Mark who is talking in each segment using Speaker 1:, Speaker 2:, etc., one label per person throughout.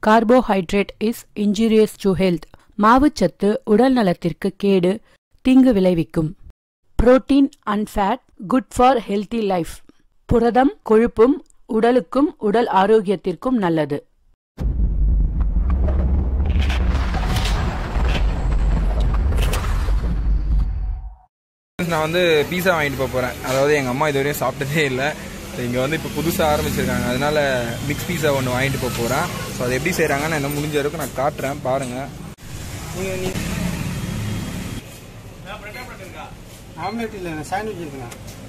Speaker 1: Carbohydrate is injurious to health மாவுச்சத்து உடல் நலத்திற்கு கேடு தீங்கு விளைவிக்கும் protein and fat good for healthy life புரதம் கொழுப்பும் உடலுக்கும் உடல் ஆரோக்கியத்திற்கும் நல்லது
Speaker 2: நான் வந்து பீஸா வாங்கிட்டு போக போகிறேன் அதாவது எங்கள் அம்மா இதுவரையும் சாப்பிட்டதே இல்லை இங்கே வந்து இப்போ புதுசாக ஆரம்பிச்சிருக்காங்க அதனால மிக்ஸ் பீஸா ஒன்று வாங்கிட்டு போக போகிறேன் ஸோ அதை எப்படி செய்கிறாங்கன்னு என்ன முடிஞ்ச வரைக்கும் நான் காட்டுறேன் பாருங்கள் நீங்கள் நீ
Speaker 3: ஆம்லெட் இல்லை சாண்ட்விச் இருக்குண்ணா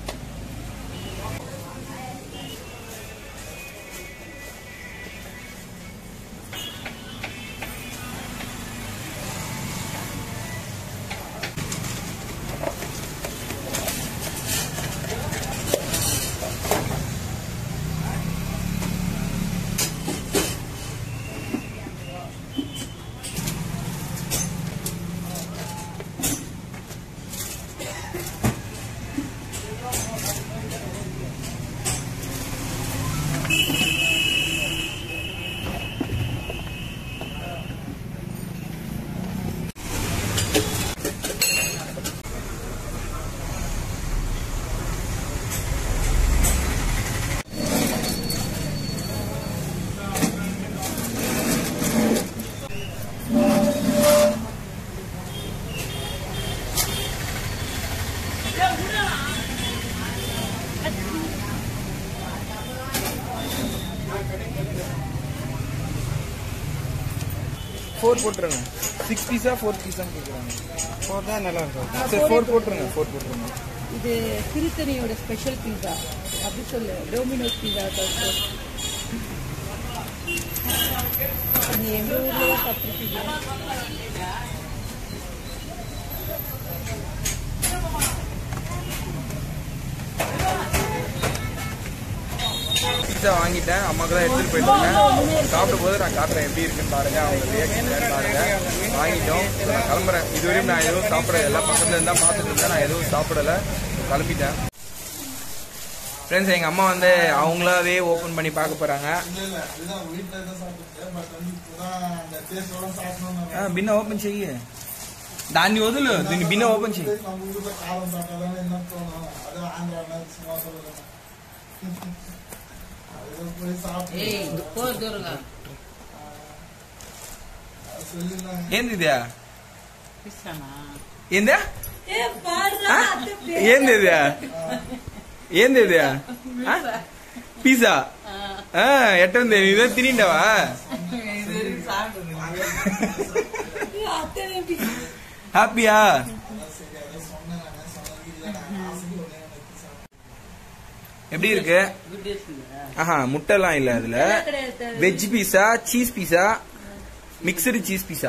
Speaker 2: ஃபோர் போட்டுருங்க சிக்ஸ் பீஸா ஃபோர் பீஸான்னு கேட்குறாங்க
Speaker 3: ஃபோர் தான் நல்லா இருக்கும்
Speaker 2: சரி ஃபோர் போட்டுருங்க ஃபோர் போட்டுருங்க
Speaker 4: இது திருத்தணியோட ஸ்பெஷல் பீஸா அப்படி சொல்லு டோமினோஸ் பீஸா நீ எங்க ஊர்லயே சாப்பிட்டுருக்கீங்க
Speaker 2: பீஸா வாங்கிட்டேன் அம்மாக்கு தான் எடுத்துகிட்டு போயிட்டு சாப்பிடும் போது நான் காட்டுறேன் எப்படி இருக்குன்னு பாருங்க அவங்க ரியாக்ஷன் பாருங்க வாங்கிட்டோம் இப்ப நான் கிளம்புறேன் இதுவரையும் நான் எதுவும் சாப்பிட எல்லாம் பக்கத்துல இருந்தா பார்த்துட்டு இருந்தேன் நான் எதுவும் சாப்பிடல கிளம்பிட்டேன் ஃப்ரெண்ட்ஸ் எங்கள் அம்மா வந்து அவங்களாவே ஓப்பன் பண்ணி பார்க்க போகிறாங்க பின்ன ஓப்பன் செய்ய దాన్ని వదులు దీన్ని బిన్న ఓపెన్ చేయి ఏంది ఇదా ఏందా ఆ? ఏంది ఇది ఏంది ఇది ఆ? పిజ్జా ఆ, ఎట్టుంది ఇదే తినిండవా హ్యాపీయా எப்படி இருக்கு ஆஹா முட்டைலாம் இல்ல அதுல veg pizza cheese pizza mixed cheese pizza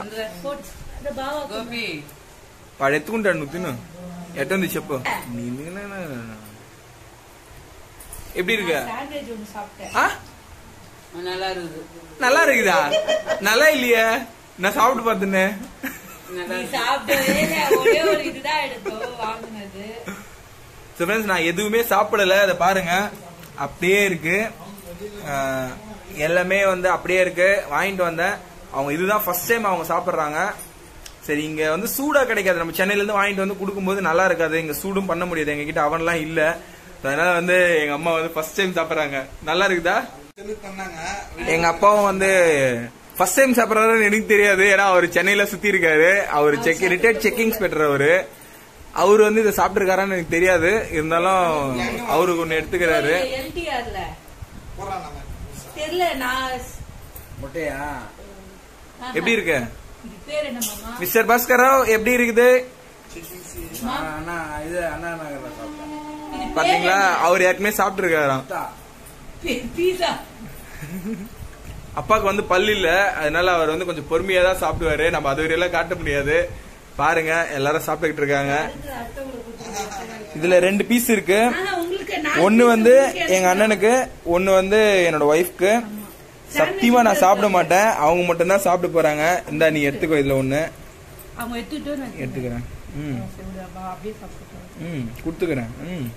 Speaker 2: వాడు ఎత్తుకుంటాడు నువ్వు తిను ఎట్టుంది చెప్పు எப்படி இருக்க
Speaker 4: சாண்ட்விச் ஒன்று சாப்பிட்டேன்
Speaker 2: ஆ? நல்லா இருக்குதா நல்லா இல்லையே நான் சாப்பிட்டு பார்த்தேனே
Speaker 4: நீ சாப்பிட்டதே இல்ல, ஒரே ஒரு இதுதான் எடுத்தோம் வாங்குனது
Speaker 2: ஸோ ஃப்ரெண்ட்ஸ் நான் எதுவுமே சாப்பிடல அதை பாருங்க அப்படியே இருக்கு ஆஹ், எல்லாமே வந்து அப்படியே இருக்கு வாங்கிட்டு வந்தேன் அவங்க இதுதான் ஃபர்ஸ்ட் டைம் அவங்க சாப்பிட்றாங்க சரி இங்க வந்து சூடா கிடைக்காது நம்ம சென்னையில இருந்து வாங்கிட்டு வந்து கொடுக்கும்போது நல்லா இருக்காது இங்க சூடும் பண்ண முடியாது எங்க கிட்ட அவன்லாம் இல்ல அதனால வந்து எங்க அம்மா வந்து ஃபர்ஸ்ட் டைம் சாப்பிடுறாங்க நல்லா இருக்குதா எங்க அப்பாவும் வந்து ஃபர்ஸ்ட் டைம் சாப்பிட்றாருன்னு எனக்கு தெரியாது ஏன்னா அவர் சென்னையில சுத்தி இருக்காரு அவர் செக் ரிட்டையர்ட் செக் இன்ஸ்பெக்டர் அவரு அவர் வந்து இதை சாப்பிட்டுருக்காரான்னு எனக்கு தெரியாது இருந்தாலும் அவருக்கு ஒண்ணு எடுத்துக்கிறாரு
Speaker 4: என்டிஆர்ல தெரியல நான்
Speaker 3: முட்டையா
Speaker 2: எப்படி இருக்கு
Speaker 4: இது பேர் என்ன மாமா
Speaker 2: மிஸ்டர் பாஸ்கராவ் எப்படி இருக்குது
Speaker 3: அண்ணா இது அண்ணா நகர்ல சாப்பிட்டேன்
Speaker 4: இது
Speaker 2: பாத்தீங்களா அவர் ஏற்கனவே சாப்பிட்டுருக்காராம்
Speaker 4: பீஸா
Speaker 2: அப்பாவுக்கு வந்து பல்லு இல்ல அதனால அவர் வந்து கொஞ்சம் பொறுமையா தான் சாப்பிடுவாரு நம்ம அது வரையெல்லாம் காட்ட முடியாது பாருங்க எல்லாரும் சாப்பிட்டுக்கிட்டு இருக்காங்க இதுல ரெண்டு பீஸ் இருக்கு
Speaker 4: உங்களுக்கு நான்
Speaker 2: ஒன்னு வந்து எங்க அண்ணனுக்கு ஒன்னு வந்து என்னோட ஒய்ஃப்க்கு சத்தியமா நான் சாப்பிட மாட்டேன் அவங்க மட்டும் தான் சாப்பிட போறாங்க இந்தா நீ எடுத்துக்கோ இதுல ஒண்ணு
Speaker 4: அவங்க எடுத்துட்டோம் நான்
Speaker 2: எடுத்துக்கிறேன் ம்
Speaker 4: சரி, அப்ப அப்படியே சாப்பிட்டுட்டோம்
Speaker 2: ம் கொடுத்துக்கிறேன் ம்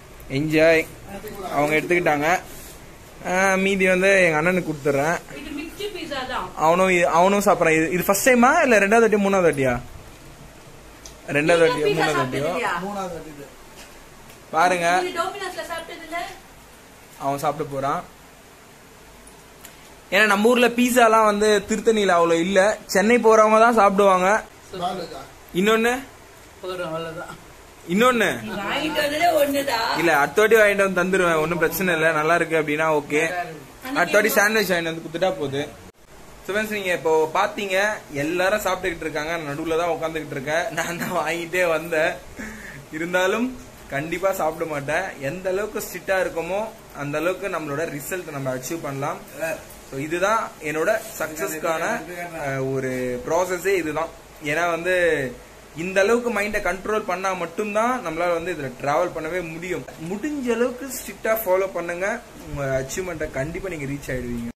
Speaker 2: என்ஜாய் அவங்க எடுத்துக்கிட்டாங்க ஆ, மீதி வந்து எங்க அண்ணனுக்கு கொடுத்துட்றேன்
Speaker 4: இது மிக்ஸ்
Speaker 1: பீஸா தான்
Speaker 2: அவனும் இது- அவனும் சாப்பிட்றான் இது இது ஃபர்ஸ்ட் டைமா இல்ல ரெண்டாவது வாட்டி மூணாவது வாட்டியா ரெண்டாவது வாட்டியோ மூணாவது வாட்டியோ
Speaker 3: மூணாவது வாட்டி இது.
Speaker 2: பாருங்க
Speaker 1: டோமினோஸ்ல சாப்பிட்டது இல்ல
Speaker 2: அவன் சாப்பிட போறான் ஏன்னா நம்ம ஊர்ல பீஸாலாம் வந்து திருத்தணியில அவ்வளவு இல்ல சென்னை போறவங்க தான் சாப்பிடுவாங்க இன்னொன்னு
Speaker 1: போறோம் அவ்வளவுதான்
Speaker 2: இன்னொன்னு
Speaker 1: வாங்கிட்டு வந்ததே ஒண்ணுதான்
Speaker 2: இல்ல அடுத்த வாட்டி வாங்கிட்டு வந்து தந்துருவேன் ஒன்றும் பிரச்சனை இல்ல நல்லா இருக்கு அப்படின்னா ஓகே அடுத்த வாட்டி சாண்ட்விச் வாங்கிட்டு வந்து குத்துட்டா போகுது So friends, நீங்க இப்போ பாத்தீங்க எல்லாரும் சாப்பிட்டுக்கிட்டு இருக்காங்க நான் நடுவுல தான் உட்காந்துக்கிட்டு இருக்கேன் நான் தான் வாங்கிட்டே வந்தேன் இருந்தாலும் கண்டிப்பா சாப்பிட மாட்டேன் எந்த அளவுக்கு ஸ்ட்ரிக்டா இருக்குமோ அந்த அளவுக்கு நம்மளோட ரிசல்ட் நம்ம அச்சீவ் பண்ணலாம் ஸோ இதுதான் என்னோட சக்சஸ்க்கான ஒரு ப்ராசஸே இதுதான் ஏன்னா வந்து இந்த அளவுக்கு மைண்டை கண்ட்ரோல் பண்ணா மட்டும்தான் நம்மளால வந்து இதுல டிராவல் பண்ணவே முடியும் முடிஞ்ச அளவுக்கு ஸ்ட்ரிக்டா ஃபாலோ பண்ணுங்க உங்க அச்சீவ்மெண்ட்டை கண்டிப்பா நீங்க ரீச் ஆயிடுவீங்க